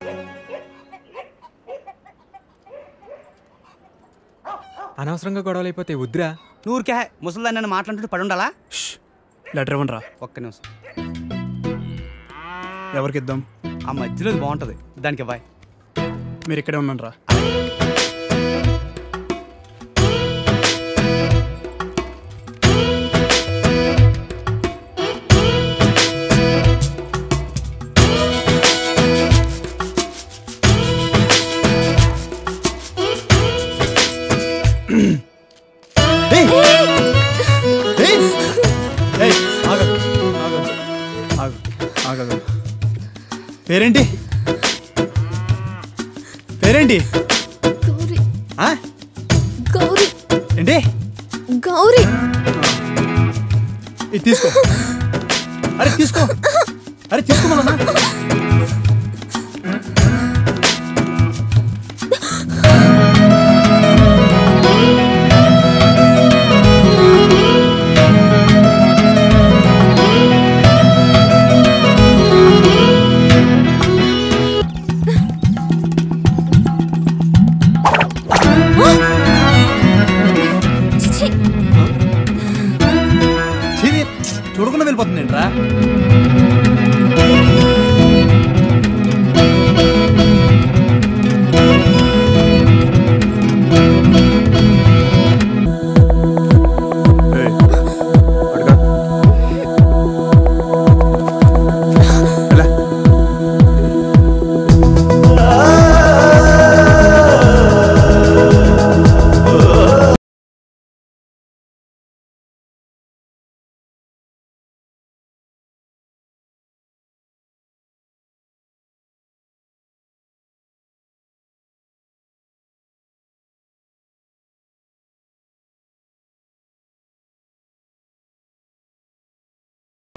అనవసరంగా గొడవలు అయిపోతే వద్దురా నూరికే ముసలిదాన్ని నన్ను మాట్లాడుతూ పడి ఉండాలా లెటర్ ఇవ్వండి రా ఒక్క నిమిషం ఎవరికి ఇద్దాం ఆ మధ్యలో ఇది బాగుంటది దానికి ఇవ్వాయి మీరు ఇక్కడే ఉండండి రా ఏయ్! ఏయ్! ఏయ్, ఆగు, ఆగు, ఆగు, ఆగు, ఆగు. పేరేంటి పేరేంటి గౌరీ ఆ? గౌరీ ఏంటి గౌరీ ఇది తీసుకో అరే తీసుకో అరే తీసుకోమన్నా